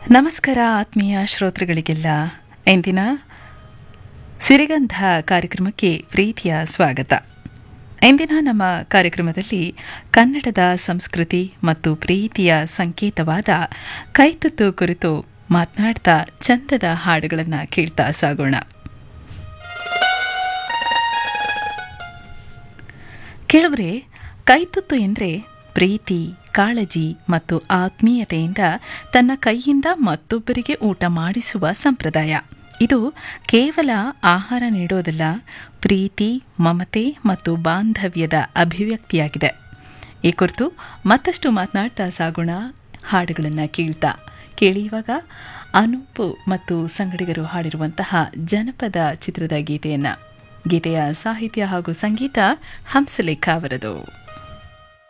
ನಮಸ್ಕಾರ ಆತ್ಮೀಯ ಶ್ರೋತೃಗಳಿಗೆಲ್ಲ ಇಂದಿನ ಸಿರಿಗಂಧ ಕಾರ್ಯಕ್ರಮಕ್ಕೆ ಪ್ರೀತಿಯ ಸ್ವಾಗತ ಇಂದಿನ ನಮ್ಮ ಕಾರ್ಯಕ್ರಮದಲ್ಲಿ ಕನ್ನಡದ ಸಂಸ್ಕೃತಿ ಮತ್ತು ಪ್ರೀತಿಯ ಸಂಕೇತವಾದ ಕೈತುತ್ತು ಕುರಿತು ಮಾತನಾಡ್ತಾ ಚಂದದ ಹಾಡುಗಳನ್ನು ಕೇಳ್ತಾ ಸಾಗೋಣ ಕೇಳುವರೆ ಕೈತುತ್ತು ಎಂದರೆ ಪ್ರೀತಿ ಕಾಳಜಿ ಮತ್ತು ಆತ್ಮೀಯತೆಯಿಂದ ತನ್ನ ಕೈಯಿಂದ ಮತ್ತೊಬ್ಬರಿಗೆ ಊಟ ಮಾಡಿಸುವ ಸಂಪ್ರದಾಯ ಇದು ಕೇವಲ ಆಹಾರ ನೀಡೋದಲ್ಲ ಪ್ರೀತಿ ಮಮತೆ ಮತ್ತು ಬಾಂಧವ್ಯದ ಅಭಿವ್ಯಕ್ತಿಯಾಗಿದೆ ಈ ಕುರಿತು ಮತ್ತಷ್ಟು ಮಾತನಾಡ್ತಾ ಸಾಗೋಣ ಹಾಡುಗಳನ್ನು ಕೇಳ್ತಾ ಕೇಳಿ ಇವಾಗ ಅನೂಪು ಮತ್ತು ಸಂಗಡಿಗರು ಹಾಡಿರುವಂತಹ ಜನಪದ ಚಿತ್ರದ ಗೀತೆಯನ್ನ ಗೀತೆಯ ಸಾಹಿತ್ಯ ಹಾಗೂ ಸಂಗೀತ ಹಂಸಲೇಖ ಅವರದು